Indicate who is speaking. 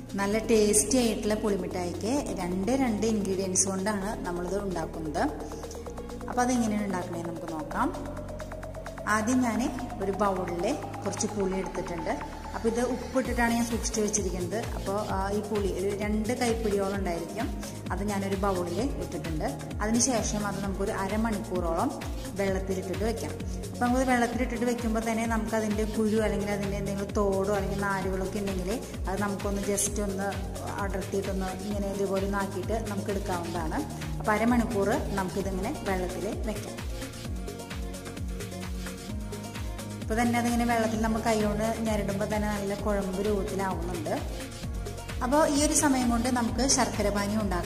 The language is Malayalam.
Speaker 1: നല്ല ടേസ്റ്റി ആയിട്ടുള്ള പുളിമിഠായിക്ക് രണ്ട് രണ്ട് ഇൻഗ്രീഡിയൻസ് കൊണ്ടാണ് നമ്മളിത് ഉണ്ടാക്കുന്നത് അപ്പോൾ അതെങ്ങനെയാണ് ഉണ്ടാക്കണേ നമുക്ക് നോക്കാം ആദ്യം ഞാൻ ഒരു ബൗളിൽ കുറച്ച് പുളി എടുത്തിട്ടുണ്ട് അപ്പോൾ ഇത് ഉപ്പിട്ടിട്ടാണ് ഞാൻ സൂക്ഷിച്ച് വെച്ചിരിക്കുന്നത് അപ്പോൾ ഈ പുളി ഒരു രണ്ട് കൈപ്പിടിയോളം ഉണ്ടായിരിക്കും അത് ഞാനൊരു ബൗളിൽ ഇട്ടിട്ടുണ്ട് അതിനുശേഷം അത് നമുക്കൊരു അരമണിക്കൂറോളം വെള്ളത്തിലിട്ടിട്ട് വെക്കാം അപ്പോൾ നമുക്ക് വെള്ളത്തിലിട്ടിട്ട് വെക്കുമ്പോൾ തന്നെ നമുക്ക് അതിൻ്റെ കുരു അല്ലെങ്കിൽ അതിൻ്റെ എന്തെങ്കിലും തോടോ അല്ലെങ്കിൽ നാരുകളൊക്കെ ഉണ്ടെങ്കിൽ അത് നമുക്കൊന്ന് ജസ്റ്റ് ഒന്ന് അടർത്തിയിട്ടൊന്ന് ഇങ്ങനെ ഇതുപോലെ ഒന്ന് ആക്കിയിട്ട് നമുക്ക് എടുക്കാവുന്നതാണ് അപ്പോൾ അരമണിക്കൂർ നമുക്കിതിങ്ങനെ വെള്ളത്തിൽ വെക്കാം ഇപ്പോൾ തന്നെ അതിങ്ങനെ വെള്ളത്തിൽ നമ്മൾ കൈകൊണ്ട് ഞരടുമ്പോൾ തന്നെ നല്ല കുഴമ്പ് രൂപത്തിലാവുന്നുണ്ട് അപ്പോൾ ഈ ഒരു സമയം കൊണ്ട് നമുക്ക് ശർക്കര പാനി ഉണ്ടാക്കാം